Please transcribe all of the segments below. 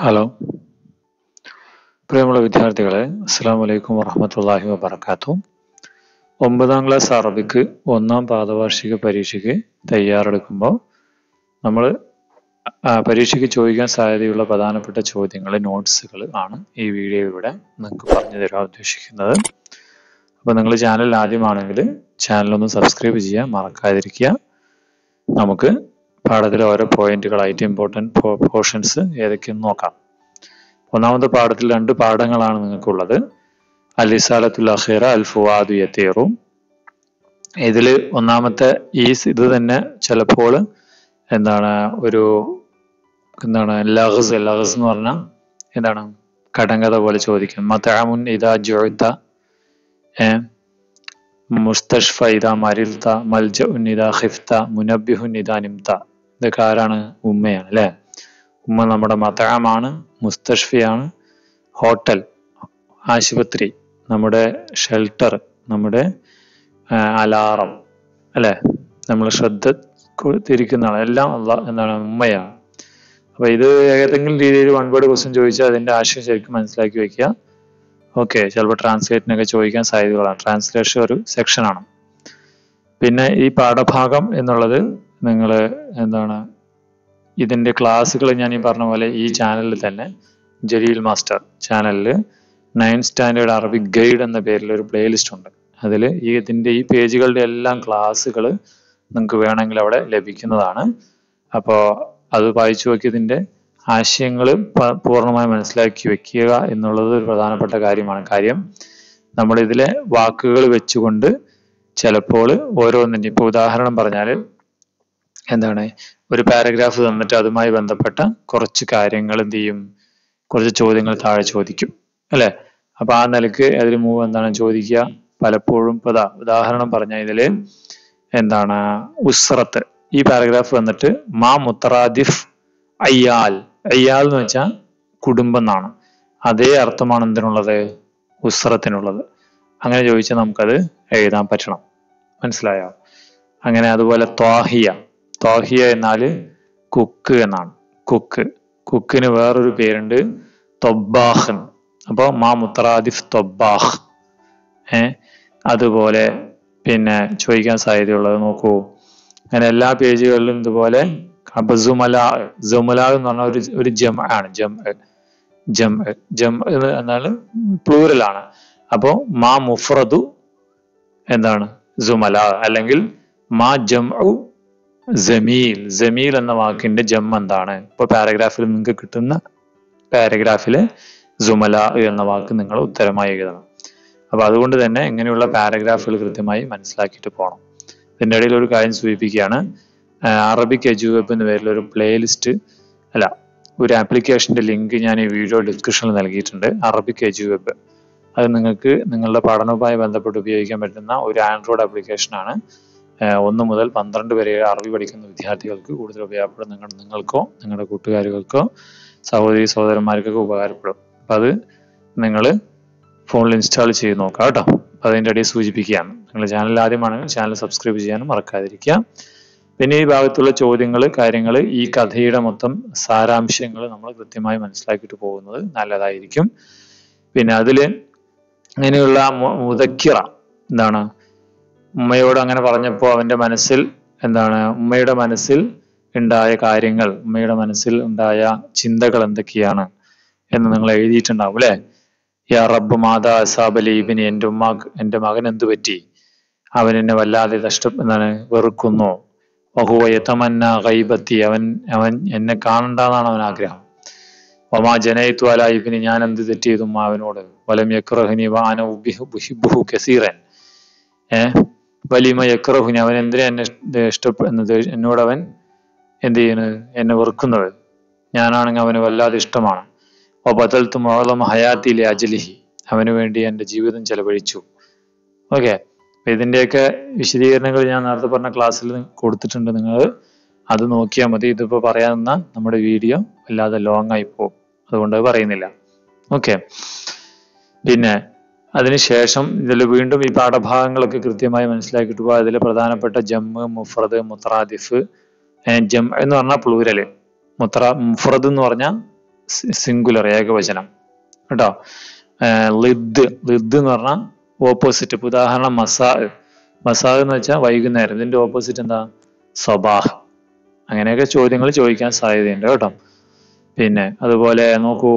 Hello പ്രിയമുള്ള വിദ്യാർത്ഥികളെ അസ്സാം വലൈക്കും വറഹമത്തല്ലാഹി വബർക്കാത്തു ഒമ്പതാം ക്ലാസ് അറബിക്ക് ഒന്നാം പാദവാർഷിക പരീക്ഷയ്ക്ക് തയ്യാറെടുക്കുമ്പോൾ നമ്മൾ പരീക്ഷയ്ക്ക് ചോദിക്കാൻ സാധ്യതയുള്ള പ്രധാനപ്പെട്ട ചോദ്യങ്ങൾ നോട്ട്സുകൾ ആണ് ഈ വീഡിയോയിലൂടെ നിങ്ങൾക്ക് പറഞ്ഞു തരാൻ ഉദ്ദേശിക്കുന്നത് അപ്പോൾ നിങ്ങൾ ചാനൽ ആദ്യമാണെങ്കിൽ ചാനലൊന്ന് സബ്സ്ക്രൈബ് ചെയ്യാൻ മറക്കാതിരിക്കുക നമുക്ക് പാഠത്തിലെ ഓരോ പോയിന്റുകളായിട്ട് ഇമ്പോർട്ടൻറ്റ് പോർഷൻസ് ഏതൊക്കെയെന്ന് നോക്കാം ഒന്നാമത്തെ പാഠത്തിൽ രണ്ട് പാഠങ്ങളാണ് നിങ്ങൾക്കുള്ളത് അലിസാലത്തുൽ അഖീറ അൽ ഫുവാദു യത്തീറും ഇതിൽ ഒന്നാമത്തെ ഈ ഇത് തന്നെ ചിലപ്പോൾ എന്താണ് ഒരു എന്താണ് ലഹസ് ലഹസ് എന്ന് പറഞ്ഞാൽ എന്താണ് കടങ്കഥ പോലെ ചോദിക്കും മത്താമുൻ ഇതാ ജോയ്ത്ത മുസ്തഷ്ഫ ഇതാ മരിൽത്ത മൽജ ഉന്നിത ഖിഫ്ത മുനബിഹുൻ ഇതാ നിംത ഇതൊക്കെ ആരാണ് ഉമ്മയാണ് അല്ലേ ഉമ്മ നമ്മുടെ മത്താമാണ് മുസ്തഷ്ഫയാണ് ഹോട്ടൽ ആശുപത്രി നമ്മുടെ ഷെൽട്ടർ നമ്മുടെ അലാറം അല്ലെ നമ്മൾ ശ്രദ്ധ തിരിക്കുന്നതാണ് എല്ലാം അല്ല എന്താണ് ഉമ്മയാണ് അപ്പൊ ഇത് ഏതെങ്കിലും രീതിയിൽ വൺ വേർഡ് ക്വസ്റ്റ്യൻ ചോദിച്ചാൽ അതിന്റെ ആശയം ശരിക്കും മനസ്സിലാക്കി വെക്കുക ഓക്കെ ചിലപ്പോൾ ട്രാൻസ്ലേറ്റിനൊക്കെ ചോദിക്കാൻ സാധ്യതകളാണ് ട്രാൻസ്ലേഷൻ ഒരു സെക്ഷനാണ് പിന്നെ ഈ പാഠഭാഗം എന്നുള്ളത് നിങ്ങൾ എന്താണ് ഇതിന്റെ ക്ലാസ്സുകൾ ഞാൻ ഈ പറഞ്ഞ പോലെ ഈ ചാനലിൽ തന്നെ ജലീൽ മാസ്റ്റർ ചാനലിൽ നയൻ സ്റ്റാൻഡേർഡ് അറബിക് ഗൈഡ് എന്ന പേരിൽ ഒരു പ്ലേലിസ്റ്റ് ഉണ്ട് അതിൽ ഈ ഇതിന്റെ ഈ പേജുകളുടെ എല്ലാം ക്ലാസ്സുകൾ നിങ്ങൾക്ക് വേണമെങ്കിൽ അവിടെ ലഭിക്കുന്നതാണ് അപ്പോൾ അത് വായിച്ചു നോക്കിയതിന്റെ ആശയങ്ങൾ പൂർണ്ണമായി മനസ്സിലാക്കി വെക്കുക എന്നുള്ളത് ഒരു പ്രധാനപ്പെട്ട കാര്യമാണ് കാര്യം നമ്മൾ ഇതിലെ വാക്കുകൾ വെച്ചുകൊണ്ട് ചിലപ്പോൾ ഓരോന്നിൻ്റെ ഇപ്പോൾ ഉദാഹരണം പറഞ്ഞാൽ എന്താണ് ഒരു പാരഗ്രാഫ് തന്നിട്ട് അതുമായി ബന്ധപ്പെട്ട കുറച്ച് കാര്യങ്ങൾ എന്ത് ചെയ്യും കുറച്ച് ചോദ്യങ്ങൾ താഴെ ചോദിക്കും അല്ലെ അപ്പൊ ആ നിലക്ക് അതിൽ മൂവ് എന്താണ് ചോദിക്കുക പലപ്പോഴും ഇപ്പൊ ഉദാഹരണം പറഞ്ഞ ഇതില് എന്താണ് ഉസ്രത്ത് ഈ പാരഗ്രാഫ് വന്നിട്ട് മാ മുത്തറാദിഫ് അയ്യാൽ അയ്യാൽ എന്ന് വെച്ചാൽ കുടുംബം എന്നാണ് അതേ അർത്ഥമാണ് എന്തിനുള്ളത് ഉസ്രത്തിനുള്ളത് അങ്ങനെ ചോദിച്ചാൽ നമുക്കത് എഴുതാൻ പറ്റണം മനസ്സിലായോ അങ്ങനെ അതുപോലെ ത്വാഹിയ ത്വാഹിയ എന്നാല് കുക്ക് എന്നാണ് കുക്ക് കുക്കിന് വേറൊരു പേരുണ്ട് തൊബ്ബാഹ് അപ്പോൾ മാ മുത്തറാദിഫ് തൊബ്ബാഹ് ഏ അതുപോലെ പിന്നെ ചോദിക്കാൻ സാധ്യതയുള്ളത് നോക്കൂ അങ്ങനെ എല്ലാ പേജുകളിലും ഇതുപോലെ അപ്പൊ ജുമല ജുമല എന്ന് പറഞ്ഞ ഒരു ഒരു ജം ആണ് ജം ജം ജം എന്നാൽ പ്ലൂറലാണ് അപ്പോ മാ മുഫ്രദു എന്താണ് ജുമല അല്ലെങ്കിൽ മാ ജം ജമീൽ ജമീൽ എന്ന വാക്കിന്റെ ജം എന്താണ് ഇപ്പൊ പാരഗ്രാഫിൽ നിങ്ങൾക്ക് കിട്ടുന്ന പാരഗ്രാഫില് ജുമല എന്ന വാക്ക് നിങ്ങൾ ഉത്തരമായി എഴുതണം അപ്പൊ അതുകൊണ്ട് തന്നെ ഇങ്ങനെയുള്ള പാരഗ്രാഫുകൾ കൃത്യമായി മനസ്സിലാക്കിയിട്ട് പോകണം ഇതിൻ്റെ ഇടയിൽ ഒരു കാര്യം സൂചിപ്പിക്കുകയാണ് അറബിക് എജു വെബ് എന്ന പേരിൽ ഒരു പ്ലേലിസ്റ്റ് അല്ല ഒരു ആപ്ലിക്കേഷന്റെ ലിങ്ക് ഞാൻ ഈ വീഡിയോ ഡിസ്ക്രിപ്ഷനിൽ നൽകിയിട്ടുണ്ട് അറബിക് എജു വെബ് അത് നിങ്ങൾക്ക് നിങ്ങളുടെ പഠനവുമായി ബന്ധപ്പെട്ട് ഉപയോഗിക്കാൻ പറ്റുന്ന ഒരു ആൻഡ്രോയിഡ് ആപ്ലിക്കേഷനാണ് ഒന്ന് മുതൽ പന്ത്രണ്ട് വരെ അറബി പഠിക്കുന്ന വിദ്യാർത്ഥികൾക്ക് കൂടുതൽ ഉപയോഗപ്പെടും നിങ്ങൾ നിങ്ങൾക്കോ നിങ്ങളുടെ കൂട്ടുകാരികൾക്കോ സഹോദരി സഹോദരന്മാർക്കൊക്കെ ഉപകാരപ്പെടും അപ്പം അത് നിങ്ങൾ ഫോണിൽ ഇൻസ്റ്റാൾ ചെയ്ത് നോക്കാം കേട്ടോ അപ്പം അതിൻ്റെ ഇടയിൽ സൂചിപ്പിക്കുകയാണ് നിങ്ങൾ ചാനൽ ആദ്യമാണെങ്കിൽ ചാനൽ സബ്സ്ക്രൈബ് ചെയ്യാനും മറക്കാതിരിക്കുക പിന്നെ ഈ ഭാഗത്തുള്ള ചോദ്യങ്ങൾ കാര്യങ്ങൾ ഈ കഥയുടെ മൊത്തം സാരാംശങ്ങൾ നമ്മൾ കൃത്യമായി മനസ്സിലാക്കിയിട്ട് പോകുന്നത് നല്ലതായിരിക്കും പിന്നെ അതിൽ ഇങ്ങനെയുള്ള മുതക്കിറ എന്താണ് ഉമ്മയോട് അങ്ങനെ പറഞ്ഞപ്പോൾ അവന്റെ മനസ്സിൽ എന്താണ് ഉമ്മയുടെ മനസ്സിൽ ഉണ്ടായ കാര്യങ്ങൾ ഉമ്മയുടെ മനസ്സിൽ ഉണ്ടായ ചിന്തകൾ എന്തൊക്കെയാണ് എന്ന് നിങ്ങൾ എഴുതിയിട്ടുണ്ടാവും അല്ലെ യാ റബ്ബ് മാതാ അസാബ് ലീബിന് എൻ്റെ ഉമ്മ എൻ്റെ മകൻ എന്തു പറ്റി അവൻ എന്നെ വല്ലാതെ നഷ്ട എന്താണ് വെറുക്കുന്നു ബഹുവയത്തമന്ന കൈബത്തി അവൻ അവൻ എന്നെ കാണണ്ടെന്നാണ് അവൻ ആഗ്രഹം ഒമാ ജനയത്തു അലായിബിന് ഞാൻ എന്ത് തെറ്റ് ചെയ്തു അവനോട് വലം യക്രഹുനി വാന ബുഹിബുഹു കസീറൻ ഏഹ് വലിമ യക്രഹുനി അവൻ എന്തിനാ എന്നെ ഇഷ്ടപ്പെടുന്നത് എന്നോട് അവൻ എന്ത് ചെയ്യുന്നത് എന്നെ വെറുക്കുന്നത് ഞാനാണെങ്കിൽ അവന് വല്ലാതെ ഇഷ്ടമാണ് ഓ ബദൽത്തു മോളം ഹയാത്തിലെ അജലിഹി അവന് വേണ്ടി എൻ്റെ ജീവിതം ചെലവഴിച്ചു ഓക്കെ ഇതിന്റെയൊക്കെ വിശദീകരണങ്ങൾ ഞാൻ നേരത്തെ പറഞ്ഞ ക്ലാസ്സിൽ കൊടുത്തിട്ടുണ്ട് നിങ്ങൾ അത് നോക്കിയാൽ മതി ഇതിപ്പോ പറയാവുന്ന നമ്മുടെ വീഡിയോ വല്ലാതെ ലോങ് ആയി പോകും അതുകൊണ്ട് പറയുന്നില്ല ഓക്കെ പിന്നെ അതിനുശേഷം ഇതിൽ വീണ്ടും ഈ പാഠഭാഗങ്ങളൊക്കെ കൃത്യമായി മനസ്സിലാക്കിയിട്ട് പോകാം അതിൽ പ്രധാനപ്പെട്ട ജമ്മ് മുഫ്രദ് മുത്രാദിഫ് ജം എന്ന് പറഞ്ഞാൽ പ്ലൂരല് മുത്ര മുഫ്രദ് എന്ന് പറഞ്ഞാൽ സിംഗുലർ ഏകവചനം കേട്ടോ ഏർ ലിദ് ലിദ് എന്ന് പറഞ്ഞാൽ ഓപ്പോസിറ്റ് ഇപ്പൊ ഉദാഹരണം മസാ മസാ എന്ന് വെച്ചാൽ വൈകുന്നേരം ഇതിന്റെ ഓപ്പോസിറ്റ് എന്താ സബാഹ് അങ്ങനെയൊക്കെ ചോദ്യങ്ങൾ ചോദിക്കാൻ സാധ്യതയുണ്ട് കേട്ടോ പിന്നെ അതുപോലെ നോക്കൂ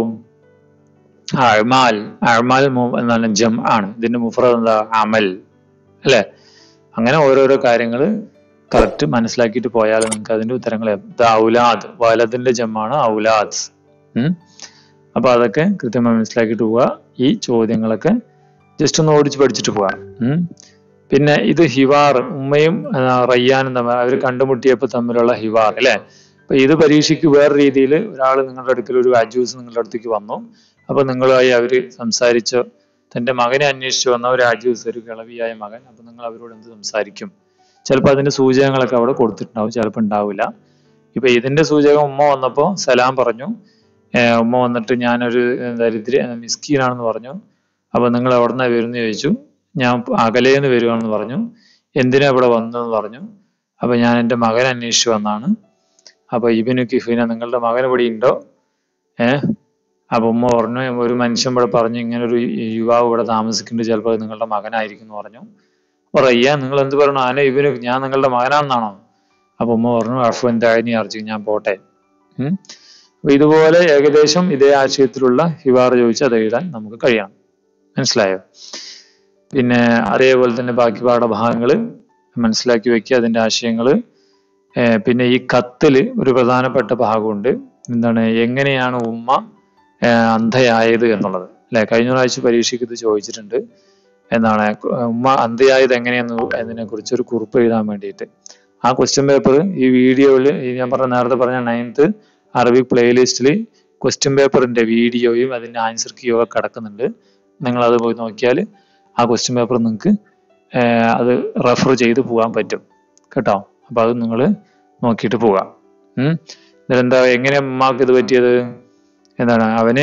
അഴ്മാൽ അഴ്മാൽ മു- എന്താണ് ജം ആണ് ഇതിന്റെ മുഫ്രദ് എന്താ അമൽ അല്ലെ അങ്ങനെ ഓരോരോ കാര്യങ്ങൾ കറക്റ്റ് മനസ്സിലാക്കിയിട്ട് പോയാൽ നിങ്ങൾക്ക് അതിന്റെ ഉത്തരങ്ങൾ ഇത് ഔലാദ് വലതിന്റെ ജമ്മാണ് ഔലാദ് ഉം അപ്പൊ അതൊക്കെ കൃത്യമായി മനസ്സിലാക്കിയിട്ട് പോവുക ഈ ചോദ്യങ്ങളൊക്കെ ജസ്റ്റ് ഒന്ന് ഓടിച്ച് പഠിച്ചിട്ട് പോവാം ഉം പിന്നെ ഇത് ഹിവാർ ഉമ്മയും ആ, റയ്യാനും തമ്മിൽ അവർ കണ്ടുമുട്ടിയപ്പോൾ തമ്മിലുള്ള ഹിവാർ അല്ലെ അപ്പൊ ഇത് പരീക്ഷയ്ക്ക് വേറെ രീതിയിൽ ഒരാൾ നിങ്ങളുടെ അടുക്കൽ ഒരു അജൂസ് നിങ്ങളുടെ അടുത്തേക്ക് വന്നു അപ്പൊ നിങ്ങളുമായി അവര് സംസാരിച്ചു തന്റെ മകനെ അന്വേഷിച്ചു വന്ന ഒരു അജൂസ് ഒരു കിളവിയായ മകൻ അപ്പൊ നിങ്ങൾ അവരോട് എന്ത് സംസാരിക്കും ചിലപ്പോൾ അതിന്റെ സൂചകങ്ങളൊക്കെ അവിടെ കൊടുത്തിട്ടുണ്ടാവും ചിലപ്പോൾ ഉണ്ടാവില്ല ഇപ്പൊ ഇതിന്റെ സൂചകം ഉമ്മ വന്നപ്പോ സലാം പറഞ്ഞു ഏർ ഉമ്മ വന്നിട്ട് ഞാനൊരു ദരിദ്ര മിസ്കീനാണെന്ന് പറഞ്ഞു അപ്പൊ നിങ്ങൾ എവിടുന്നാ വരുന്ന ചോദിച്ചു ഞാൻ അകലേന്ന് വരുവാണെന്ന് പറഞ്ഞു എന്തിനാ ഇവിടെ വന്നതെന്ന് പറഞ്ഞു അപ്പൊ ഞാൻ എൻ്റെ മകൻ അന്വേഷിച്ചു വന്നാണ് അപ്പൊ ഇബിനു കിഫിന നിങ്ങളുടെ മകൻ ഇവിടെ ഉണ്ടോ ഏഹ് അപ്പൊ ഉമ്മ പറഞ്ഞു ഒരു മനുഷ്യൻ ഇവിടെ പറഞ്ഞു ഇങ്ങനെ ഒരു യുവാവ് ഇവിടെ താമസിക്കുന്നുണ്ട് ചിലപ്പോൾ അത് നിങ്ങളുടെ മകനായിരിക്കും എന്ന് പറഞ്ഞു അപ്പൊ റയ്യ നിങ്ങൾ എന്ത് പറഞ്ഞു ആന ഇബിനു ഞാൻ നിങ്ങളുടെ മകനാണെന്നാണോ അപ്പൊ ഉമ്മ പറഞ്ഞു അഫു എന്തായി അർജു ഞാൻ പോട്ടെ ഉം അപ്പൊ ഇതുപോലെ ഏകദേശം ഇതേ ആശയത്തിലുള്ള ഹിവാർ ചോദിച്ച് അത് എഴുതാൻ നമുക്ക് കഴിയണം മനസ്സിലായോ പിന്നെ അതേപോലെ തന്നെ ബാക്കി പാഠഭാഗങ്ങൾ മനസ്സിലാക്കി വെക്കുക അതിന്റെ ആശയങ്ങൾ പിന്നെ ഈ കത്തില് ഒരു പ്രധാനപ്പെട്ട ഭാഗമുണ്ട് എന്താണ് എങ്ങനെയാണ് ഉമ്മ ഏർ അന്ധയായത് എന്നുള്ളത് അല്ലെ കഴിഞ്ഞ പ്രാവശ്യം പരീക്ഷയ്ക്ക് ഇത് ചോദിച്ചിട്ടുണ്ട് എന്താണ് ഉമ്മ അന്ധയായത് എങ്ങനെയെന്ന് എന്നതിനെ കുറിച്ച് ഒരു കുറിപ്പ് എഴുതാൻ വേണ്ടിയിട്ട് ആ ക്വസ്റ്റ്യൻ പേപ്പർ ഈ വീഡിയോയിൽ ഞാൻ പറഞ്ഞ നേരത്തെ പറഞ്ഞ നയൻത്ത് അറബി പ്ലേലിസ്റ്റിൽ ക്വസ്റ്റ്യൻ പേപ്പറിന്റെ വീഡിയോയും അതിന്റെ ആൻസർ കീയും ഒക്കെ കിടക്കുന്നുണ്ട് നിങ്ങൾ അത് പോയി നോക്കിയാൽ ആ ക്വസ്റ്റ്യൻ പേപ്പർ നിങ്ങൾക്ക് അത് റെഫർ ചെയ്ത് പോകാൻ പറ്റും കേട്ടോ അപ്പൊ അത് നിങ്ങൾ നോക്കിയിട്ട് പോകാം ഉം ഇതിലെന്താ എങ്ങനെ ഉമ്മാക്ക് ഇത് പറ്റിയത് എന്താണ് അവന്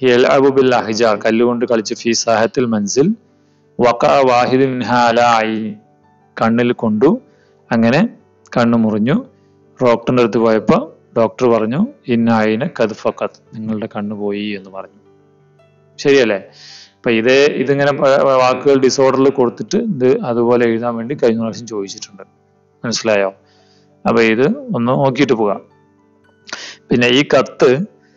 ബിൽ അഹിജാർ കല്ലുകൊണ്ട് കളിച്ച് ഫി സാഹത്തിൽ മൻസിൽ വക്ക വാഹിദ് മിൻഹാലായി കണ്ണിൽ കൊണ്ടു അങ്ങനെ കണ്ണ് മുറിഞ്ഞു ഡോക്ടറിന്റെ അടുത്ത് പോയപ്പോ ഡോക്ടർ പറഞ്ഞു ഇന്നായിന് കത് ഫക്കത്ത് നിങ്ങളുടെ കണ്ണ് പോയി എന്ന് പറഞ്ഞു ശരിയല്ലേ അപ്പൊ ഇത് ഇതിങ്ങനെ പ- വാക്കുകൾ ഡിസോർഡറിൽ കൊടുത്തിട്ട് ഇത് അതുപോലെ എഴുതാൻ വേണ്ടി കഴിഞ്ഞ പ്രാവശ്യം ചോദിച്ചിട്ടുണ്ട് മനസ്സിലായോ അപ്പൊ ഇത് ഒന്ന് നോക്കിയിട്ട് പോകാം പിന്നെ ഈ കത്ത്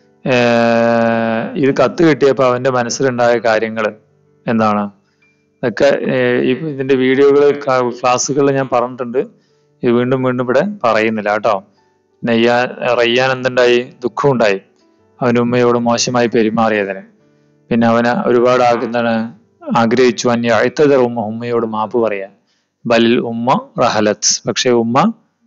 ഏർ ഇത് കത്ത് കിട്ടിയപ്പോൾ അവന്റെ മനസ്സിലുണ്ടായ കാര്യങ്ങൾ എന്താണ് ഇതൊക്കെ ഏർ ഈ ഇതിന്റെ വീഡിയോകൾ ക്ലാസ്സുകളിൽ ഞാൻ പറഞ്ഞിട്ടുണ്ട് ഇത് വീണ്ടും വീണ്ടും ഇവിടെ പറയുന്നില്ല കേട്ടോ നെയ്യാൻ റയ്യാൻ എന്തുണ്ടായി ദുഃഖം ഉണ്ടായി അവന് ഉമ്മയോട് മോശമായി പെരുമാറിയതിന് പിന്നെ അവന് ഒരുപാട് ആ- എന്താണ് ആഗ്രഹിച്ചു അന്യ അഴുത്തതർ ഉമ്മ ഉമ്മയോട് മാപ്പ് പറയാൻ ബലിൽ ഉമ്മ റഹലത്ത് പക്ഷെ ഉമ്മ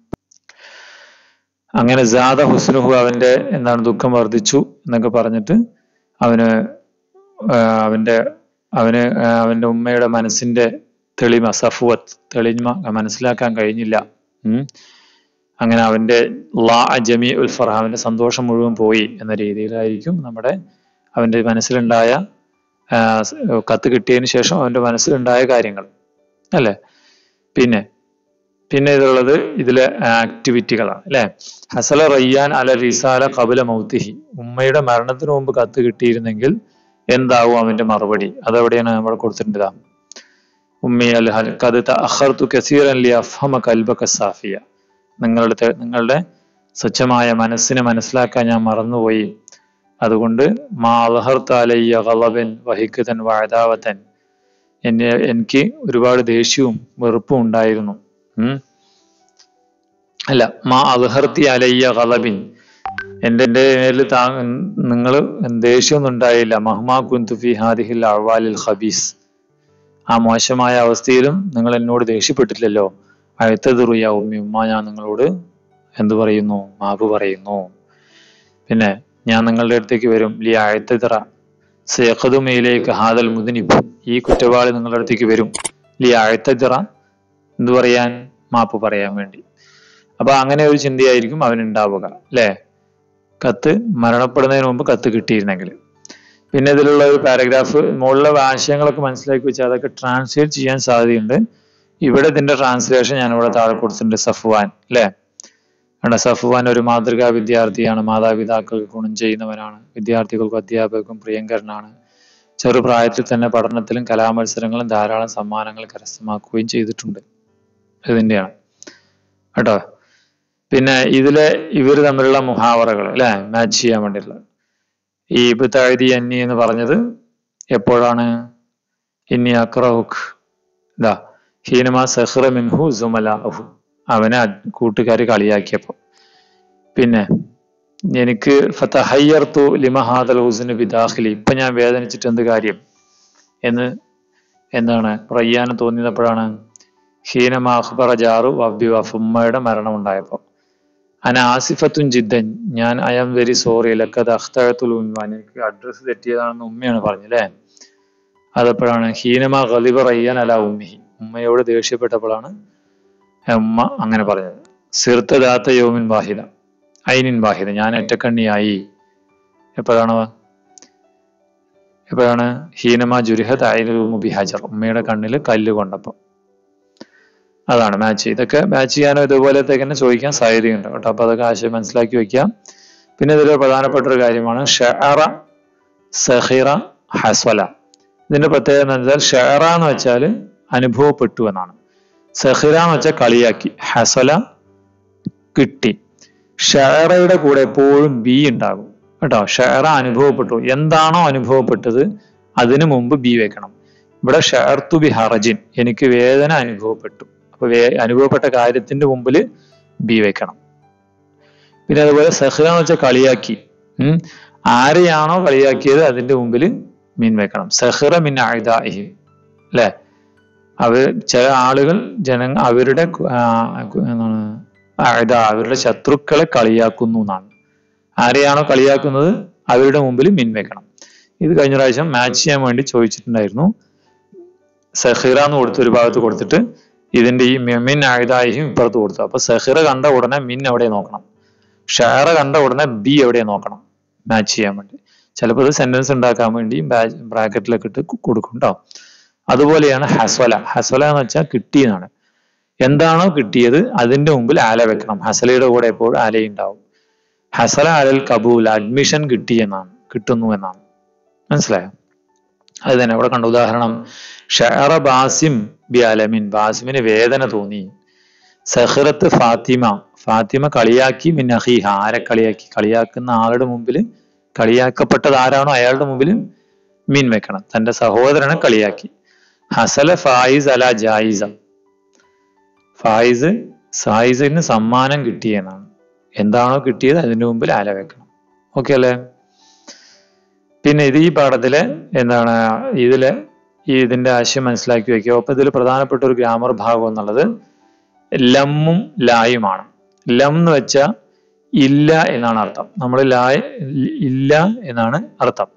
അങ്ങനെ ജാദ ഹുസ്നുഹു അവന്റെ എന്താണ് ദുഃഖം വർദ്ധിച്ചു എന്നൊക്കെ പറഞ്ഞിട്ട് അവന് ആ, അവന്റെ അവന് ആ, അവന്റെ ഉമ്മയുടെ മനസ്സിന്റെ തെളിമ സഫുവത്ത് തെളിമ മനസ്സിലാക്കാൻ കഴിഞ്ഞില്ല ഉം. അങ്ങനെ അവന്റെ ലാ ജമി ഉൽ ഫറഹ അവന്റെ സന്തോഷം മുഴുവൻ പോയി എന്ന രീതിയിലായിരിക്കും നമ്മുടെ അവന്റെ മനസ്സിലുണ്ടായ ആ, സ് കത്ത് കിട്ടിയതിന് ശേഷം അവന്റെ മനസ്സിലുണ്ടായ കാര്യങ്ങൾ അല്ലേ പിന്നെ പിന്നെ ഇതുള്ളത് ഇതിലെ ആക്ടിവിറ്റികളാണ് അല്ലെ ഹസല റയ്യാൻ അല റിസാല കബുല മൗത്തിഹി ഉമ്മയുടെ മരണത്തിന് മുമ്പ് കത്ത് കിട്ടിയിരുന്നെങ്കിൽ എന്താവും അവന്റെ മറുപടി അതെവിടെയാണ് നമ്മൾ കൊടുത്തിട്ടുണ്ട് ഇതാ. ഉമ്മി അൽ ഹൽ കത് അഖർതു കസീറൻ ലി അഫ്ഹമ കൽബക സാഫിയ നിങ്ങളുടെ തെ- നിങ്ങളുടെ സ്വച്ഛമായ മനസ്സിനെ മനസ്സിലാക്കാൻ ഞാൻ മറന്നുപോയി അതുകൊണ്ട് മാ അലഹർത്ത അലയ്യ ഗളബൻ വഹിക്കതൻ വാഴതാവത്തൻ എന്നെ എനിക്ക് ഒരുപാട് ദേഷ്യവും വെറുപ്പും ഉണ്ടായിരുന്നു ഉം. അല്ല മാ അൽഹർത്തി അലയ്യ ഗളബിൻ എന്റെ എന്റെ മേലിൽ താ നിങ്ങൾ ദേഷ്യമൊന്നും ഉണ്ടായില്ല മഹ്മാ കുന്തു ഫി ഹാദിഹിൽ അവാലിൽ ഖബീസ് ആ മോശമായ അവസ്ഥയിലും നിങ്ങൾ എന്നോട് ദേഷ്യപ്പെട്ടില്ലല്ലോ അഴുത്തതുറിയ ഉമ്മി ഉമ്മ ഞാൻ നിങ്ങളോട് എന്തു പറയുന്നു മാപ്പ് പറയുന്നു പിന്നെ ഞാൻ നിങ്ങളുടെ അടുത്തേക്ക് വരും ലി അഴുത്തതിറ സേഖതുമയിലേക്ക് ഹാദൽ മുദിനിബ് ഈ കുറ്റവാളി നിങ്ങളുടെ അടുത്തേക്ക് വരും ലി അഴുത്തതിറ എന്തു പറയാൻ മാപ്പ് പറയാൻ വേണ്ടി അപ്പൊ അങ്ങനെ ഒരു ചിന്തയായിരിക്കും അവനുണ്ടാവുക അല്ലേ കത്ത് മരണപ്പെടുന്നതിന് മുമ്പ് കത്ത് കിട്ടിയിരുന്നെങ്കിൽ പിന്നെ ഇതിലുള്ള ഒരു പാരഗ്രാഫ് മുകളിലെ ആശയങ്ങളൊക്കെ മനസ്സിലാക്കി വെച്ചാൽ അതൊക്കെ ട്രാൻസ്ലേറ്റ് ചെയ്യാൻ സാധ്യതയുണ്ട് ഇവിടെ ഇതിന്റെ ട്രാൻസ്ലേഷൻ ഞാൻ ഇവിടെ താഴെ കൊടുത്തിട്ടുണ്ട് സഫ്വാൻ അല്ലേ കാരണം സഫ്വാൻ ഒരു മാതൃകാ വിദ്യാർത്ഥിയാണ് മാതാപിതാക്കൾക്ക് ഗുണം ചെയ്യുന്നവനാണ് വിദ്യാർത്ഥികൾക്കും അധ്യാപകർക്കും പ്രിയങ്കരനാണ് ചെറുപ്രായത്തിൽ തന്നെ പഠനത്തിലും കലാമത്സരങ്ങളും ധാരാളം സമ്മാനങ്ങൾ കരസ്ഥമാക്കുകയും ചെയ്തിട്ടുണ്ട് ഇതിന്റെയാണ് കേട്ടോ പിന്നെ ഇതിലെ ഇവർ തമ്മിലുള്ള മുഹാവറകൾ അല്ലെ മാച്ച് ചെയ്യാൻ വേണ്ടിയിട്ടുള്ള ഈ ഇബുത്താഴി അന്നി എന്ന് പറഞ്ഞത് എപ്പോഴാണ് ഇന്നി അക്രഹുഖ് ഇതാ ഹീനമാ സഹ്റ മിൻഹു സുമലാഹു അവനെ കൂട്ടുകാർ കളിയാക്കിയപ്പോ പിന്നെ എനിക്ക് ഫതഹയ്യർത്തു ലിമഹാദൽ ഹുസിന് ബിദാഖിലി ഇപ്പൊ ഞാൻ വേദനിച്ചിട്ട് എന്ത് കാര്യം എന്ന് എന്താണ് റയ്യാന് തോന്നിയപ്പോഴാണ് ഹീനമാഹ്ബറ ജാറു വബ്ബി വഫുമ്മയുടെ മരണം ഉണ്ടായപ്പോ അന ആസിഫത്തുൻ ജിദ്ദൻ ഞാൻ ഐ ആം വെരി സോറി ലക്കത് അഖ്തഴത്തുൽ ഉമ്മാൻ എനിക്ക് അഡ്രസ്സ് തെറ്റിയതാണെന്ന് ഉമ്മയാണ് പറഞ്ഞല്ലേ അതപ്പോഴാണ് ഹീനമ ഖലിബ റയ്യാൻ അല ഉമ്മി ഉമ്മയോട് ദേഷ്യപ്പെട്ടപ്പോഴാണ് ഉമ്മ അങ്ങനെ പറഞ്ഞത് സിർത്തദാത്ത യോമിൻ വാഹിദ ഐനിൻ വാഹിദ ഞാൻ ഒറ്റക്കണ്ണിയായി എപ്പോഴാണ് എപ്പോഴാണ് ഹീനമ ജുരിഹത് ഐനു ബിഹാജർ ഉമ്മയുടെ കണ്ണിൽ കല്ല് കൊണ്ടപ്പം അതാണ് മാച്ച് ഇതൊക്കെ മാച്ച് ചെയ്യാനോ ഇതുപോലത്തെ തന്നെ ചോദിക്കാൻ സാധ്യതയുണ്ട് കേട്ടോ അപ്പൊ അതൊക്കെ ആശയം മനസ്സിലാക്കി വെക്കാം പിന്നെ ഇതിൽ പ്രധാനപ്പെട്ട ഒരു കാര്യമാണ് ഷെറ സഹിറ ഹസ്വല ഇതിന്റെ പ്രത്യേകത എന്ന് വെച്ചാൽ ഷെറ എന്ന് വെച്ചാൽ അനുഭവപ്പെട്ടു എന്നാണ് സഹിറ എന്ന് വെച്ചാൽ കളിയാക്കി ഹസ്വല കിട്ടി ഷെറയുടെ കൂടെ എപ്പോഴും ബി ഉണ്ടാകും കേട്ടോ ഷെറ അനുഭവപ്പെട്ടു എന്താണോ അനുഭവപ്പെട്ടത് അതിനു മുമ്പ് ബി വെക്കണം ഇവിടെ ഷെർതു ബി ഹറജിൻ എനിക്ക് വേദന അനുഭവപ്പെട്ടു അപ്പൊ വേ അനുഭവപ്പെട്ട കാര്യത്തിന്റെ മുമ്പിൽ ബി വെക്കണം പിന്നെ അതുപോലെ സഹ്റ എന്ന് വെച്ചാൽ കളിയാക്കി ഉം ആരെയാണോ കളിയാക്കിയത് അതിന്റെ മുമ്പിൽ മീൻ വെക്കണം സഹ്റ മിൻ ആയുധാഹി അല്ലെ അവർ ചില ആളുകൾ ജന അവരുടെ ആ, എന്താണ് ആയുധ അവരുടെ ശത്രുക്കളെ കളിയാക്കുന്നു എന്നാണ് ആരെയാണോ കളിയാക്കുന്നത് അവരുടെ മുമ്പിൽ മിൻ വെക്കണം ഇത് കഴിഞ്ഞ പ്രാവശ്യം മാച്ച് ചെയ്യാൻ വേണ്ടി ചോദിച്ചിട്ടുണ്ടായിരുന്നു സഹിറ എന്ന് കൊടുത്ത് ഒരു ഭാഗത്ത് കൊടുത്തിട്ട് ഇതിന്റെ ഈ മിൻ ആയുധായും ഇപ്പുറത്ത് കൊടുത്തു അപ്പൊ സഹിറ കണ്ട ഉടനെ മിൻ എവിടെ നോക്കണം ഷാറ കണ്ട ഉടനെ ബി എവിടെ നോക്കണം മാച്ച് ചെയ്യാൻ വേണ്ടി ചിലപ്പോൾ ഇത് സെന്റൻസ് ഉണ്ടാക്കാൻ വേണ്ടി ബ്രാക്കറ്റിലൊക്കെ ഇട്ട് കു- കൊടുക്കും കേട്ടോ അതുപോലെയാണ് ഹസ്വല ഹസ്വല എന്ന് വെച്ചാൽ കിട്ടിയെന്നാണ് എന്താണോ കിട്ടിയത് അതിന്റെ മുമ്പിൽ ആല വെക്കണം ഹസലയുടെ കൂടെ എപ്പോഴും ആലയുണ്ടാവും ഹസല അലൽ കബൂൽ അഡ്മിഷൻ കിട്ടി എന്നാണ് കിട്ടുന്നു എന്നാണ് മനസ്സിലായോ അത് തന്നെ ഇവിടെ കണ്ട ഉദാഹരണം ഷഹറ ബാസിം ബി അലമിൻ ബാസിമിന് വേദന തോന്നി സഹ്റത്ത് ഫാത്തിമ ഫാത്തിമ കളിയാക്കി മിൻ അഹീഹ ആരെ കളിയാക്കി കളിയാക്കുന്ന ആളുടെ മുമ്പിൽ കളിയാക്കപ്പെട്ടത് ആരാണോ അയാളുടെ മുമ്പിൽ മീൻ വെക്കണം തന്റെ സഹോദരനെ കളിയാക്കി ഹസല ഫായിസ് അല ജായിസ ഫായിസ് സായിസിന് സമ്മാനം കിട്ടിയെന്നാണ് എന്താണോ കിട്ടിയത് അതിന്റെ മുമ്പിൽ ആല വെക്കണം ഓക്കെ അല്ലേ പിന്നെ ഇത് ഈ പാഠത്തില് എന്താണ് ഇതില് ഈ ഇതിന്റെ ആശയം മനസ്സിലാക്കി വെക്കുക അപ്പൊ ഇതിൽ പ്രധാനപ്പെട്ട ഒരു ഗ്രാമർ ഭാഗം എന്നുള്ളത് ലമ്മും ലായുമാണ് ലം എന്ന് വെച്ചാൽ ഇല്ല എന്നാണ് അർത്ഥം നമ്മൾ ലായ ഇല്ല എന്നാണ് അർത്ഥം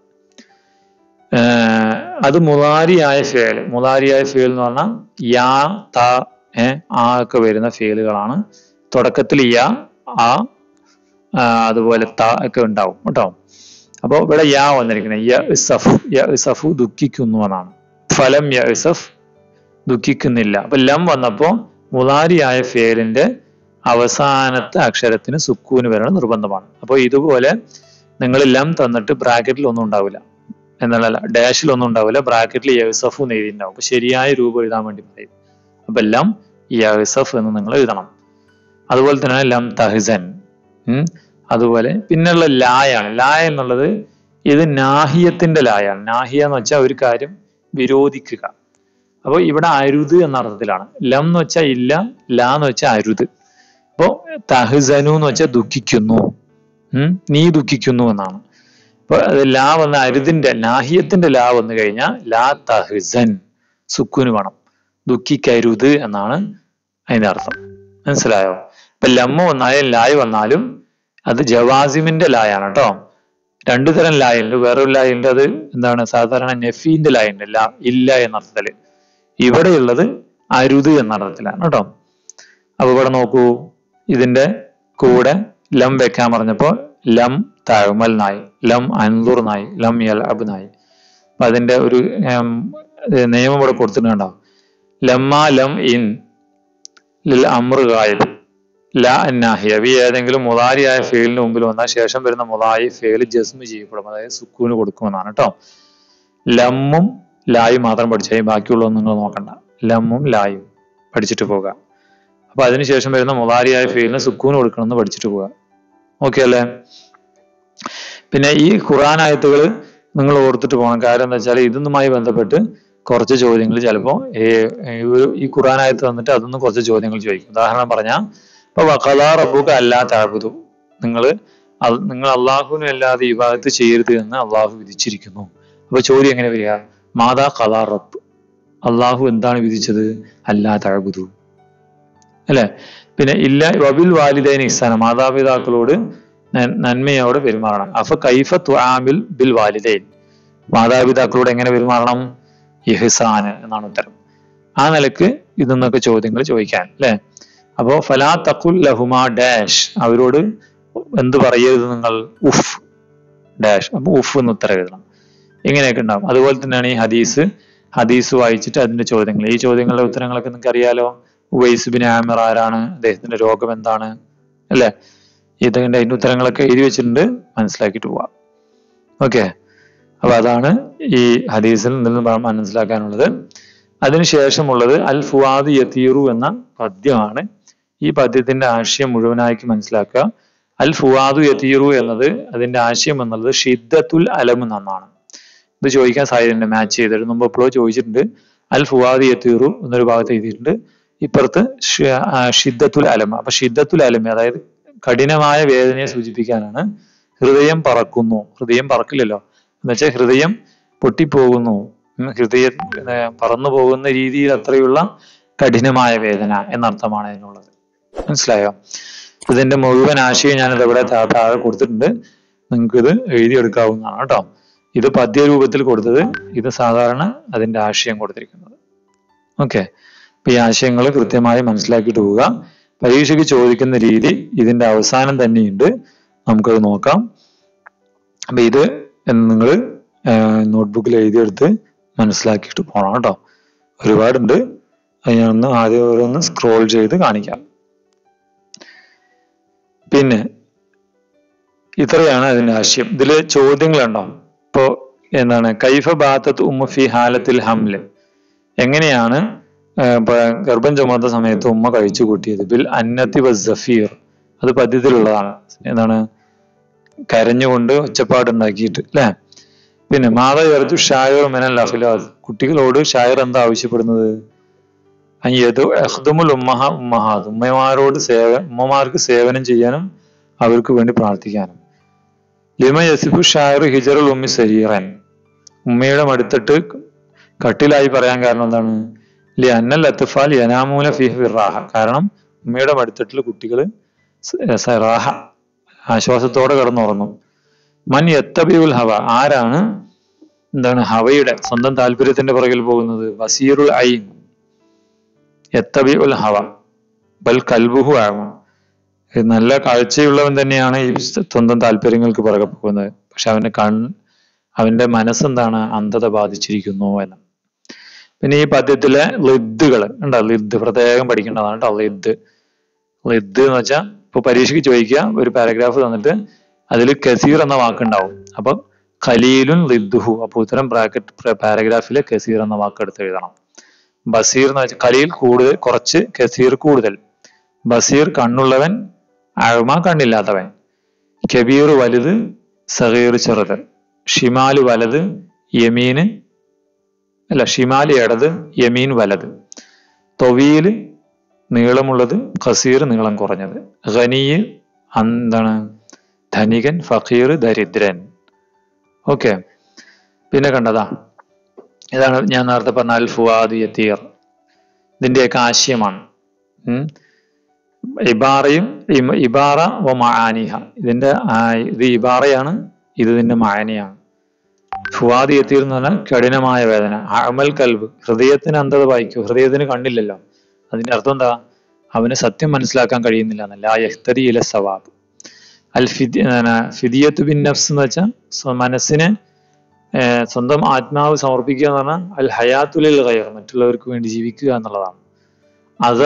ഏർ അത് മുതാരിയായ ഫേൽ മുതാരിയായ ഫേൽ എന്ന് പറഞ്ഞാൽ യാ ത ഏ ആ ഒക്കെ വരുന്ന ഫേലുകളാണ് തുടക്കത്തിൽ യാ ആ ആ, അതുപോലെ ത ഒക്കെ ഉണ്ടാവും കേട്ടോ അപ്പൊ ഇവിടെ യാ വന്നിരിക്കുന്നത് യ ഇസഫ് യ ഇസഫു ദുഃഖിക്കുന്നു എന്നാണ് ഫലം യ ഇസഫ് ദുഃഖിക്കുന്നില്ല അപ്പൊ ലം വന്നപ്പോ മുതാരിയായ ഫേലിന്റെ അവസാനത്തെ അക്ഷരത്തിന് സുക്കൂന് വരണം നിർബന്ധമാണ് അപ്പോൾ ഇതുപോലെ നിങ്ങൾ ലം തന്നിട്ട് ബ്രാക്കറ്റിൽ ഒന്നും ഉണ്ടാവില്ല എന്നല്ല ഡാഷിൽ ഒന്നും ഉണ്ടാവില്ല ബ്രാക്കറ്റിൽ യസഫ് എന്ന് എഴുതിയിട്ടുണ്ടാവും അപ്പൊ ശരിയായ രൂപം എഴുതാൻ വേണ്ടി പറയും അപ്പൊ ലം യസഫ് എന്ന് നിങ്ങൾ എഴുതണം അതുപോലെ തന്നെ ലം തഹ്സൻ ഉം. അതുപോലെ പിന്നെയുള്ള ലായാണ് ലായ എന്നുള്ളത് ഇത് നാഹിയത്തിന്റെ ലായാണ് നാഹിയ എന്ന് വെച്ചാൽ ഒരു കാര്യം വിരോധിക്കുക അപ്പൊ ഇവിടെ അരുത് എന്ന അർത്ഥത്തിലാണ് ലം എന്ന് വെച്ചാൽ ഇല്ല ലാ എന്ന് വെച്ചാൽ അരുത് അപ്പോ തഹ്സനു എന്ന് വെച്ചാൽ ദുഃഖിക്കുന്നു ഉം നീ ദുഃഖിക്കുന്നു എന്നാണ് അപ്പൊ അത് ലാ വന്ന അരുതിന്റെ നാഹിയത്തിന്റെ ലാ വന്നു കഴിഞ്ഞാൽ ലാ തഹ്സൻ സുക്കുന് വേണം ദുഃഖിക്കരുത് എന്നാണ് അതിന്റെ അർത്ഥം മനസ്സിലായോ ഇപ്പൊ ലമ്മ വന്നാലും ലായ് വന്നാലും അത് ജവാസിമിന്റെ ലായാണ് കേട്ടോ രണ്ടു തരം ലായുണ്ട് വേറൊരു ലായുണ്ട് അത് എന്താണ് സാധാരണ നഫീന്റെ ലായുണ്ട് ലാ ഇല്ല എന്ന അർത്ഥത്തില് ഇവിടെയുള്ളത് അരുത് എന്ന അർത്ഥത്തിലാണ് കേട്ടോ അപ്പൊ ഇവിടെ നോക്കൂ ഇതിന്റെ കൂടെ ലം വെക്കാൻ പറഞ്ഞപ്പോ ലം തഴമൽ നായി ലം അൻദുർ നായി ലം യൽ അബ് നായി അപ്പൊ അതിന്റെ ഒരു ഉം, നിയമം ഇവിടെ കൊടുത്തിട്ടുണ്ടാവും ലമ്മ ലം ഇൻ ലിൽ അമ്ര ഗായബ് ല അന്നാഹിയ ഈ ഏതെങ്കിലും മുതാരിയായ ഫെയിലിന് മുമ്പിൽ വന്നാൽ ശേഷം വരുന്ന മുതായി ഫെയിൽ ജസ്മ് ചെയ്യപ്പെടും അതായത് സുക്കൂന് കൊടുക്കുമെന്നാണ് കേട്ടോ ലമ്മും ലായും മാത്രം പഠിച്ചാൽ ബാക്കിയുള്ളതൊന്നും നിങ്ങൾ നോക്കണ്ട ലമ്മും ലായും പഠിച്ചിട്ട് പോകുക അപ്പൊ അതിനുശേഷം വരുന്ന മുതാരിയായ ഫെയിലിന് സുക്കൂന് കൊടുക്കണമെന്ന് പഠിച്ചിട്ട് പോവുക ഓക്കെ അല്ലേ പിന്നെ ഈ ഖുറാൻ ആയത്തുകൾ നിങ്ങൾ ഓർത്തിട്ട് പോകണം കാരണം എന്താ വെച്ചാൽ ഇതൊന്നുമായി ബന്ധപ്പെട്ട് കുറച്ച് ചോദ്യങ്ങൾ ചിലപ്പോൾ ഈ ഖുറാൻ ആയത്ത് വന്നിട്ട് അതൊന്നും കുറച്ച് ചോദ്യങ്ങൾ ചോദിക്കും ഉദാഹരണം പറഞ്ഞാൽ ഇപ്പൊ വഖലാ റബ്ബുക അല്ലാ താബുദു നിങ്ങൾ നിങ്ങൾ അള്ളാഹുവിനും അല്ലാതെ ഇബാദത്ത് ചെയ്യരുത് എന്ന് അള്ളാഹു വിധിച്ചിരിക്കുന്നു അപ്പൊ ചോദ്യം എങ്ങനെ വരിക മാതാ ഖലാ റബ്ബ് അള്ളാഹു എന്താണ് വിധിച്ചത് അല്ലാ താബുദു അല്ലെ പിന്നെ ഇല്ല വബിൽ വാലിദൈൻ ഇഹ്സാന മാതാപിതാക്കളോട് ന- നന്മയോടെ പെരുമാറണം അപ്പൊ കൈഫ തുആമിൽ ബിൽ വാലിദൈൻ മാതാപിതാക്കളോട് എങ്ങനെ പെരുമാറണം ഇഹ്സാന് എന്നാണ് ഉത്തരം ആ നിലക്ക് ഇതെന്നൊക്കെ ചോദ്യങ്ങൾ ചോദിക്കാൻ അല്ലെ അപ്പോ ഫലാ തഖുൽ ലഹുമാ ഡാഷ് അവരോട് എന്ത് പറയരുത് നിങ്ങൾ ഉഫ് ഡാഷ് അപ്പൊ ഉഫ് എന്ന് ഉത്തരം എഴുതണം ഇങ്ങനെയൊക്കെ ഉണ്ടാവും അതുപോലെ തന്നെയാണ് ഈ ഹദീസ് ഹദീസ് വായിച്ചിട്ട് അതിന്റെ ചോദ്യങ്ങൾ ഈ ചോദ്യങ്ങളുടെ ഉത്തരങ്ങളൊക്കെ നിങ്ങൾക്ക് അറിയാലോ ഉവൈസ് ബിൻ ആമിർ ആരാണ് അദ്ദേഹത്തിന്റെ രോഗം എന്താണ് അല്ലെ ഇതിന്റെ അതിന്റെ ഉത്തരങ്ങളൊക്കെ എഴുതി വെച്ചിട്ടുണ്ട് മനസ്സിലാക്കിയിട്ട് പോവാം ഓക്കെ അപ്പൊ അതാണ് ഈ ഹദീസിൽ നിന്ന് പ- മനസ്സിലാക്കാനുള്ളത് അതിനുശേഷമുള്ളത് അൽ ഫുവാദ് യതീറു എന്ന പദ്യമാണ് ഈ പദ്യത്തിന്റെ ആശയം മുഴുവനായിട്ട് മനസ്സിലാക്കുക അൽ ഫുവാദു യതീറു എന്നത് അതിന്റെ ആശയം എന്നുള്ളത് ഷിദ്ദത്തുൽ അലം എന്നാണ് ഇത് ചോദിക്കാൻ സാധ്യതയുണ്ട് മാച്ച് ചെയ്തിട്ട് മുമ്പ് എപ്പോഴോ ചോദിച്ചിട്ടുണ്ട് അൽ ഫുവാദ് യതീറു എന്നൊരു ഭാഗത്ത് എഴുതിയിട്ടുണ്ട് ഇപ്പുറത്ത് ഷി- ആ, ഷിദ്ദത്തുൽ അലം അപ്പൊ ഷിദ്ദത്തുൽ അലം അതായത് കഠിനമായ വേദനയെ സൂചിപ്പിക്കാനാണ് ഹൃദയം പറക്കുന്നു ഹൃദയം പറക്കില്ലല്ലോ എന്നുവെച്ചാൽ ഹൃദയം പൊട്ടിപ്പോകുന്നു ഉം, ഹൃദയം ഏ, പറന്നു പോകുന്ന രീതിയിൽ അത്രയുള്ള കഠിനമായ വേദന എന്നർത്ഥമാണ് അതിനുള്ളത് മനസ്സിലായോ ഇതിന്റെ മുഴുവൻ ആശയം ഞാനിത് ഇവിടെ താ- താഴെ കൊടുത്തിട്ടുണ്ട് നിങ്ങൾക്ക് ഇത് എഴുതിയെടുക്കാവുന്നതാണ് കേട്ടോ ഇത് പദ്യരൂപത്തിൽ കൊടുത്തത് ഇത് സാധാരണ അതിന്റെ ആശയം കൊടുത്തിരിക്കുന്നത് ഓക്കെ അപ്പൊ ഈ ആശയങ്ങൾ കൃത്യമായി മനസ്സിലാക്കിയിട്ട് പോവുക പരീക്ഷയ്ക്ക് ചോദിക്കുന്ന രീതി ഇതിന്റെ അവസാനം തന്നെയുണ്ട് നമുക്കത് നോക്കാം അപ്പൊ ഇത് നിങ്ങൾ നോട്ട്ബുക്കിൽ എഴുതിയെടുത്ത് മനസ്സിലാക്കിയിട്ട് പോകണം കേട്ടോ ഒരുപാടുണ്ട് അത് ഞാനൊന്ന് ആദ്യം ഓരോന്ന് സ്ക്രോൾ ചെയ്ത് കാണിക്കാം പിന്നെ ഇത്രയാണ് അതിന്റെ ആശയം ഇതില് ചോദ്യങ്ങളുണ്ടോ ഇപ്പോ എന്താണ് കൈഫ ബാത്തത്ത് ഉമ്മ ഫി ഹാലത്തിൽ ഹംല് എങ്ങനെയാണ് ആ, ഇപ്പൊ ഗർഭം ചുമത്ത സമയത്ത് ഉമ്മ കഴിച്ചു കൂട്ടിയത് ബിൽ അന്നത്തി വസഫീർ അത് പദ്യത്തിലുള്ളതാണ് എന്താണ് കരഞ്ഞുകൊണ്ട് ഒച്ചപ്പാടുണ്ടാക്കിയിട്ട് അല്ലെ പിന്നെ മാത ചേർത്തു ഷായർ മെനൽ അഖിലാദ് കുട്ടികളോട് ഷായർ എന്താ ആവശ്യപ്പെടുന്നത് അയ്യത് അഹ്ദമുൽ ഉമ്മഹ ഉമ്മഹാദ് ഉമ്മമാരോട് സേവ ഉമ്മമാർക്ക് സേവനം ചെയ്യാനും അവർക്ക് വേണ്ടി പ്രാർത്ഥിക്കാനും ലിമ യസിഫു ഷായർ ഹിജറുൽ ഉമ്മി സരീറൻ ഉമ്മയുടെ മടുത്തിട്ട് കട്ടിലായി പറയാൻ കാരണം എന്താണ് ലി അന്നൽ അത്തഫാൽ യനാമൂല ഫിഹ് വിറാഹ കാരണം ഉമ്മയുടെ മടുത്തട്ടിൽ കുട്ടികൾ സറാഹ ആശ്വാസത്തോടെ കിടന്നുറങ്ങും മൻ യത്തബിയുൽ ഹവ ആരാണ് എന്താണ് ഹവയുടെ സ്വന്തം താല്പര്യത്തിന്റെ പുറകിൽ പോകുന്നത് വസീറുൽ ഐൻ യത്തബിഉൽ ഹവ ബൽ കൽബുഹു ആമ ഇത് നല്ല കാഴ്ചയുള്ളവൻ തന്നെയാണ് ഈ സ്വന്തം താല്പര്യങ്ങൾക്ക് പുറകെ പോകുന്നത് പക്ഷെ അവന്റെ കൺ അവന്റെ മനസ്സെന്താണ് അന്ധത ബാധിച്ചിരിക്കുന്നു എന്ന് പിന്നെ ഈ പദ്യത്തിലെ ലിദ്ദുകൾ ഉണ്ടോ ലിദ് പ്രത്യേകം പഠിക്കേണ്ടതാണ് കേട്ടോ ലിദ് ലിദ് എന്ന് വെച്ചാൽ ഇപ്പൊ പരീക്ഷയ്ക്ക് ചോദിക്കുക ഒരു പാരഗ്രാഫ് തന്നിട്ട് അതിൽ കസീർ എന്ന വാക്കുണ്ടാവും അപ്പൊ ഖലീലുൻ ലിദ്ദുഹു അപ്പൊ ഉത്തരം ബ്രാക്കറ്റ് പാരഗ്രാഫിൽ കസീർ എന്ന വാക്ക് എടുത്ത് എഴുതണം ബസീർ എന്ന് വെച്ചാൽ ഖലീൽ കൂടുതൽ കുറച്ച് കസീർ കൂടുതൽ ബസീർ കണ്ണുള്ളവൻ അഴമ കണ്ണില്ലാത്തവൻ കബീർ വലുത് സഹീർ ചെറുത് ഷിമാല് വലത് യമീന് അല്ല ഷിമാല് ഇടത് യമീൻ വലത് തൊവീല് നീളമുള്ളത് ഖസീർ നീളം കുറഞ്ഞത് ഖനിയ് എന്താണ് ധനികൻ ഫഖീർ ദരിദ്രൻ ഓക്കെ പിന്നെ കണ്ടതാ ഇതാണ് ഞാൻ നേരത്തെ പറഞ്ഞ അൽ ഫുവാദ് യത്തീർ ഇതിന്റെയൊക്കെ ആശയമാണ് ഉം. ഇബാറയും ഇമ- ഇബാറ വ മആനിഹ ഇതിന്റെ ആ- ഇത് ഇബാറയാണ് ഇത് ഇതിന്റെ മായനയാണ് ഫുവാദ് യത്തീർ എന്ന് പറഞ്ഞാൽ കഠിനമായ വേദന അമൽ കൽബ് ഹൃദയത്തിന് അന്ധത വായിക്കൂ ഹൃദയത്തിന് കണ്ണില്ലല്ലോ അതിന്റെ അർത്ഥം എന്താ അവന് സത്യം മനസ്സിലാക്കാൻ കഴിയുന്നില്ല എന്നല്ല ആ യഹ്തരി ഇല സവാബ് അൽ ഫിദി ഫിദിയത്ത് ബിൻ നഫ്സ് എന്ന് വെച്ചാൽ സ്വ- മനസ്സിനെ ഏർ സ്വന്തം ആത്മാവ് സമർപ്പിക്കുക എന്ന് പറഞ്ഞാൽ അൽ ഹയാത്തുലിൽ ഗയർ മറ്റുള്ളവർക്ക് വേണ്ടി ജീവിക്കുക എന്നുള്ളതാണ് അതാ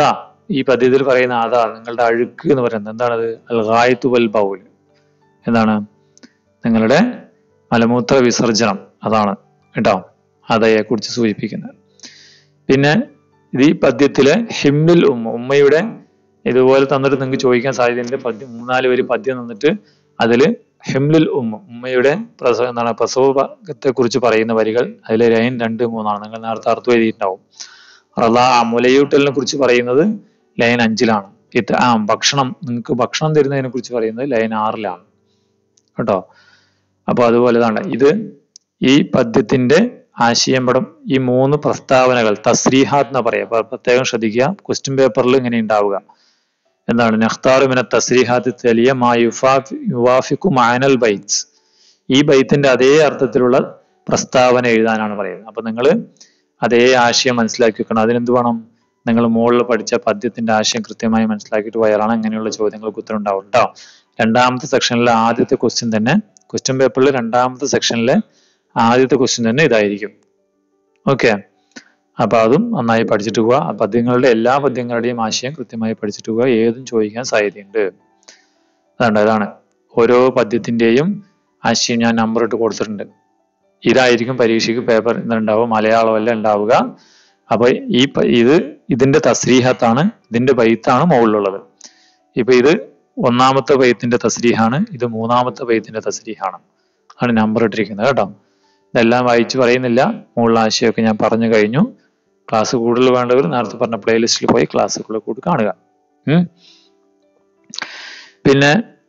ഈ പദ്യത്തിൽ പറയുന്ന അതാ നിങ്ങളുടെ അഴുക്ക് എന്ന് പറയുന്നത് എന്താണത് അൽ ഗായത്തു വൽ ബൗൽ എന്താണ് നിങ്ങളുടെ മലമൂത്ര വിസർജനം അതാണ് കേട്ടോ അതയെ കുറിച്ച് സൂചിപ്പിക്കുന്നത് പിന്നെ ഇത് ഈ പദ്യത്തിലെ ഹിമ്മിൽ ഉമ്മ ഉമ്മയുടെ ഇതുപോലെ തന്നിട്ട് നിങ്ങൾക്ക് ചോദിക്കാൻ സാധ്യതയുണ്ട് പദ്യം മൂന്നാല് വരി പദ്യം തന്നിട്ട് അതില് ഹിംലുൽ ഉമ്മ ഉമ്മയുടെ പ്രസവ എന്താണ് പ്രസവത്തെ കുറിച്ച് പറയുന്ന വരികൾ അതിൽ ലൈൻ രണ്ട് മൂന്നാണ് നിങ്ങൾ നേരത്തെ അർത്ഥം എഴുതിയിട്ടുണ്ടാവും റള മുലയൂട്ടലിനെ കുറിച്ച് പറയുന്നത് ലൈൻ അഞ്ചിലാണ് ഇത് ആ ഭക്ഷണം നിങ്ങൾക്ക് ഭക്ഷണം തരുന്നതിനെ കുറിച്ച് പറയുന്നത് ലൈൻ ആറിലാണ് കേട്ടോ അപ്പൊ അതുപോലെ തന്നെ ഇത് ഈ പദ്യത്തിന്റെ ആശയം പടം ഈ മൂന്ന് പ്രസ്താവനകൾ തസ്രീഹാത്ത് എന്ന് പറയാം അപ്പൊ പ്രത്യേകം ശ്രദ്ധിക്കുക ക്വസ്റ്റ്യൻ പേപ്പറിൽ ഇങ്ങനെ ഉണ്ടാവുക എന്താണ് നഖ്താറുമിന തസ്രീഹാത്ത് തെലിയ മാ യുഫാഫി യുവാഫിക്കു മാനൽ ബൈറ്റ്സ് ഈ ബൈത്തിന്റെ അതേ അർത്ഥത്തിലുള്ള പ്രസ്താവന എഴുതാനാണ് പറയുന്നത് അപ്പൊ നിങ്ങൾ അതേ ആശയം മനസ്സിലാക്കി വെക്കണം അതിനെന്ത് വേണം നിങ്ങൾ മുകളിൽ പഠിച്ച പദ്യത്തിന്റെ ആശയം കൃത്യമായി മനസ്സിലാക്കിയിട്ട് പോയാലാണ് അങ്ങനെയുള്ള ചോദ്യങ്ങൾക്ക് ഉത്തരം ഉണ്ടാവും കേട്ടോ രണ്ടാമത്തെ സെക്ഷനിലെ ആദ്യത്തെ ക്വസ്റ്റ്യൻ തന്നെ ക്വസ്റ്റ്യൻ പേപ്പറിൽ രണ്ടാമത്തെ സെക്ഷനിലെ ആദ്യത്തെ ക്വസ്റ്റ്യൻ തന്നെ ഇതായിരിക്കും ഓക്കെ അപ്പൊ അതും നന്നായി പഠിച്ചിട്ട് പോവുക ആ പദ്യങ്ങളുടെ എല്ലാ പദ്യങ്ങളുടെയും ആശയം കൃത്യമായി പഠിച്ചിട്ട് പോവുക ഏതും ചോദിക്കാൻ സാധ്യതയുണ്ട് അതാണ് ഇതാണ് ഓരോ പദ്യത്തിന്റെയും ആശയം ഞാൻ നമ്പർ ഇട്ട് കൊടുത്തിട്ടുണ്ട് ഇതായിരിക്കും പരീക്ഷയ്ക്ക് പേപ്പർ ഉണ്ടാവുക മലയാളമല്ല ഉണ്ടാവുക അപ്പൊ ഈ പ- ഇത് ഇതിന്റെ തസ്രീഹത്താണ് ഇതിന്റെ ബൈത്താണ് മുകളിലുള്ളത് ഇപ്പൊ ഇത് ഒന്നാമത്തെ ബൈത്തിന്റെ തസ്രീഹാണ് ഇത് മൂന്നാമത്തെ ബൈത്തിന്റെ തസ്രീഹാണ് ആണ് നമ്പർ ഇട്ടിരിക്കുന്നത് കേട്ടോ ഇതെല്ലാം വായിച്ച് പറയുന്നില്ല മുകളിലെ ആശയമൊക്കെ ഞാൻ പറഞ്ഞു കഴിഞ്ഞു ക്ലാസ് കൂടുതൽ വേണ്ടവർ നേരത്തെ പറഞ്ഞ പ്ലേലിസ്റ്റിൽ പോയി ക്ലാസ്സുകൾ കൂടി കാണുക ഉം. പിന്നെ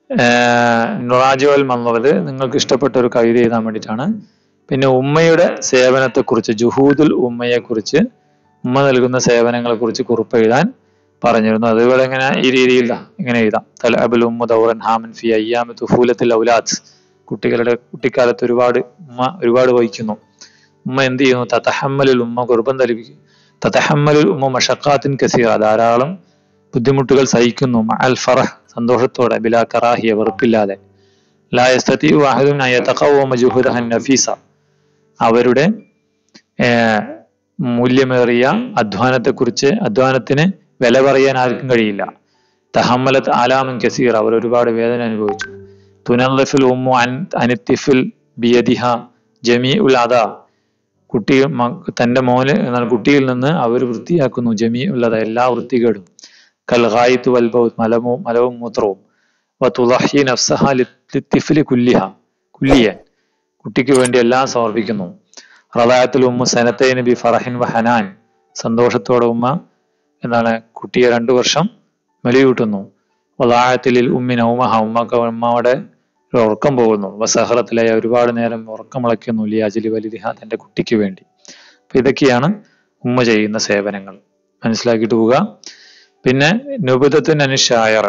നൊറാജുവൽ മന്നവത് നിങ്ങൾക്ക് ഇഷ്ടപ്പെട്ട ഒരു കവിത എഴുതാൻ വേണ്ടിയിട്ടാണ് പിന്നെ ഉമ്മയുടെ സേവനത്തെക്കുറിച്ച് ജുഹൂദുൽ ഉമ്മയെ കുറിച്ച് ഉമ്മ നൽകുന്ന സേവനങ്ങളെ കുറിച്ച് കുറിപ്പ് എഴുതാൻ പറഞ്ഞിരുന്നു അതുപോലെ ഇങ്ങനെ ഈ രീതിയിൽ ദാ ഇങ്ങനെ എഴുതാം തല അബുൽ ഉമ്മ ദൗറൻ ഹാമൻ ഫി അയ്യാമ തുഫൂലത്തിൽ ഔലാദ് കുട്ടികളുടെ കുട്ടിക്കാലത്ത് ഒരുപാട് ഉമ്മ ഒരുപാട് വഹിക്കുന്നു ഉമ്മ എന്ത് ചെയ്യുന്നു തതഹമ്മലിൽ ഉമ്മ കുർബം തലിപ്പിക്കും തതഹമ്മലിൽ ഉമ്മ മഷക്കാത്തിൻ കസീറ ധാരാളം ബുദ്ധിമുട്ടുകൾ സഹിക്കുന്നു അൽ ഫറഹ് സന്തോഷത്തോടെ ബിലാ കറാഹിയ വെറുപ്പില്ലാതെ ലാ യസ്തതി വാഹിദുൻ അയതഖവമ ജുഹുദഹൻ നഫീസ അവരുടെ ഏർ, മൂല്യമേറിയ അധ്വാനത്തെക്കുറിച്ച് അധ്വാനത്തിന് വില പറയാൻ ആർക്കും കഴിയില്ല തഹമ്മലത്ത് ആലാമുൻ കസീർ അവർ ഒരുപാട് വേദന അനുഭവിച്ചു തുനല്ലഫിൽ ഉമ്മു അൻ അനിത്തിഫിൽ ബിയദിഹ ജമീ ഉൽ അദ കുട്ടി മ- തന്റെ മോന് എന്നാൽ കുട്ടിയിൽ നിന്ന് അവർ വൃത്തിയാക്കുന്നു ജമീ ഉള്ളത എല്ലാ വൃത്തികേടും കൽ ഗായിത്തു വൽ ബൗത്ത് മലവും മലവും മൂത്രവും വതുളഹി നഫ്സഹ ലിത്തിഫിലി കുല്ലിഹ കുല്ലിയൻ കുട്ടിക്ക് വേണ്ടി എല്ലാം സമർപ്പിക്കുന്നു റദായത്തിൽ ഉമ്മ സനത്തൈന് ബി ഫറഹിൻ വ ഹനാൻ സന്തോഷത്തോടെ ഉമ്മ എന്താണ് കുട്ടിയെ രണ്ടു വർഷം മെലിയൂട്ടുന്നു വലായത്തിൽ ഉമ്മി നൗമഹ ഉമ്മക്ക് ഉമ്മയുടെ ഒരു ഉറക്കം പോകുന്നു വസഹറത്തിലെ ഒരുപാട് നേരം ഉറക്കമിളയ്ക്കുന്നു ലിയാജലി വലിദിഹ തന്റെ കുട്ടിക്ക് വേണ്ടി അപ്പൊ ഇതൊക്കെയാണ് ഉമ്മ ചെയ്യുന്ന സേവനങ്ങൾ മനസ്സിലാക്കിയിട്ട് പോവുക പിന്നെ നുബിതത്തിന് അനുഷായർ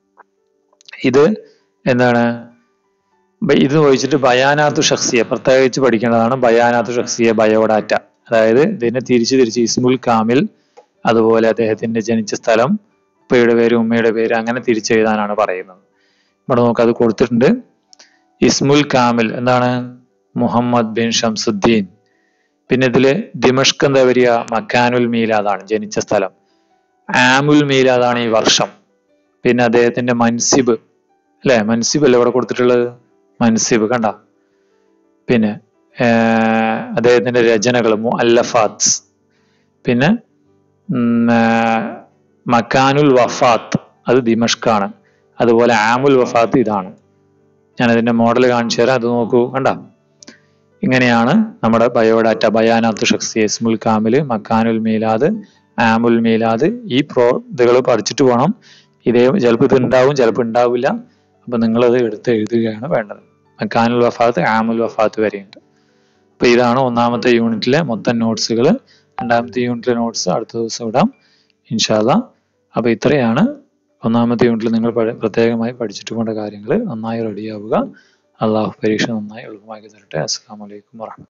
ഇത് എന്താണ് ബ- ഇത് ചോദിച്ചിട്ട് ബയാനാത്തു ഷഖ്സിയ പ്രത്യേകിച്ച് പഠിക്കേണ്ടതാണ് ബയാനാത്തു ഷഖ്സിയ ബയോഡാറ്റ അതായത് ഇതിനെ തിരിച്ച് തിരിച്ച് ഇസ്മുൽ കാമിൽ അതുപോലെ അദ്ദേഹത്തിന്റെ ജനിച്ച സ്ഥലം ഉപ്പയുടെ പേര് ഉമ്മയുടെ പേര് അങ്ങനെ തിരിച്ചെഴുതാനാണ് പറയുന്നത് ഇവിടെ നമുക്ക് അത് കൊടുത്തിട്ടുണ്ട് ഇസ്മുൽ കാമിൽ എന്താണ് മുഹമ്മദ് ബിൻ ഷംസുദ്ദീൻ പിന്നെ ഇതില് ദിമഷ്ക് എന്താ വരിക മക്കാനുൽ മീലാദാണ് ജനിച്ച സ്ഥലം ആമുൽ മീലാദാണ് ഈ വർഷം പിന്നെ അദ്ദേഹത്തിന്റെ മൻസിബ് അല്ലെ മൻസിബ് അല്ലേ ഇവിടെ കൊടുത്തിട്ടുള്ളത് മൻസിബ് കണ്ട പിന്നെ ഏർ അദ്ദേഹത്തിന്റെ രചനകൾ അല്ലഫാത്ത് പിന്നെ ഉം, ഏർ മക്കാനുൽ വഫാത്ത് അത് ദിമഷ്കാണ് അതുപോലെ ആമുൽ വഫാത്ത് ഇതാണ് ഞാൻ അതിന്റെ മോഡൽ കാണിച്ചു തരാം അത് നോക്കൂ കണ്ട ഇങ്ങനെയാണ് നമ്മുടെ ബയോഡാറ്റ ബയാനാത്ത് ഷഖ്സി ഇസ്മുൽ കാമിൽ മക്കാനുൽ മീലാദ് ആമുൽ മീലാദ് ഈ പ്രോ ഇതുകൾ പഠിച്ചിട്ട് പോകണം ഇതേ ചിലപ്പോൾ ഇത് ഉണ്ടാവും ചിലപ്പോൾ ഉണ്ടാവില്ല അപ്പൊ നിങ്ങളത് എടുത്ത് എഴുതുകയാണ് വേണ്ടത് മക്കാനുൽ വഫാത്ത് ആമുൽ വഫാത്ത് വരെയുണ്ട് അപ്പൊ ഇതാണ് ഒന്നാമത്തെ യൂണിറ്റിലെ മൊത്തം നോട്ട്സുകൾ രണ്ടാമത്തെ യൂണിറ്റിലെ നോട്ട്സ് അടുത്ത ദിവസം ഇടാം ഇൻഷാല്ല അപ്പൊ ഇത്രയാണ് ഒന്നാമത്തെ യൂണിറ്റിൽ നിങ്ങൾ പഠി- പ്രത്യേകമായി പഠിച്ചിട്ട് പോകേണ്ട കാര്യങ്ങൾ നന്നായി റെഡിയാവുക അള്ളാഹു പരീക്ഷ നന്നായി എളുപ്പമാക്കി തരട്ടെ അസ്സാം വലൈക്കും വാഹമത്തുള്ള